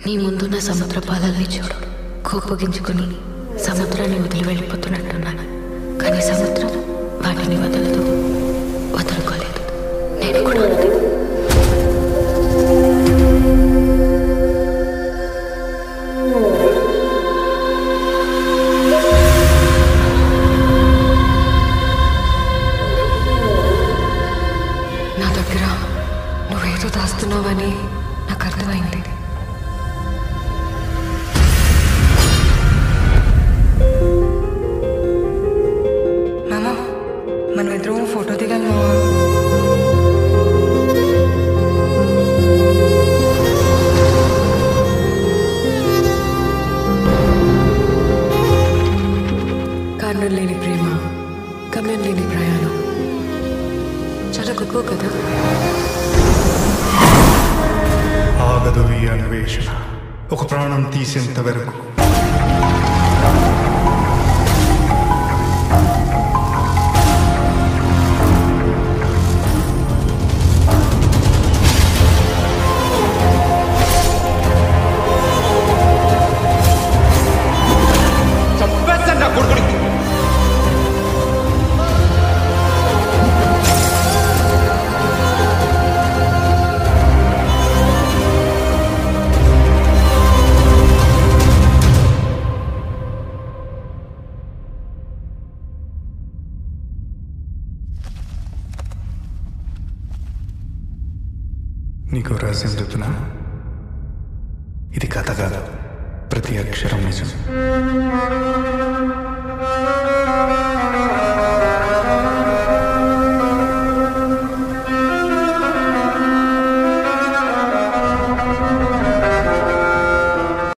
నీ ముందున్న సముద్ర పాలల్ని చూడు కోపగించుకుని సముద్రాన్ని వదిలి వెళ్ళిపోతున్నట్టున్నాను కానీ సముద్రం వాటిని వదలదు వదులుకోలేదు నేను కూడా వదలను. నా దగ్గర నువ్వేదో దాస్తున్నావని నాకు అర్థమైంది మామ మనం ఇద్దరం ఫోటో దిగాలి మామ కారణం లేని ప్రేమ గమ్యం లేని ప్రయాణం చాలా గొప్ప కదా ఆగదు ఈ అన్వేషణ ఒక ప్రాణం తీసేంత వరకు చంపేస్తాను నా కొడుకుని నీకు రహస్యం చెప్తున్నా ఇది కథ కాదు ప్రతి అక్షరం నిజం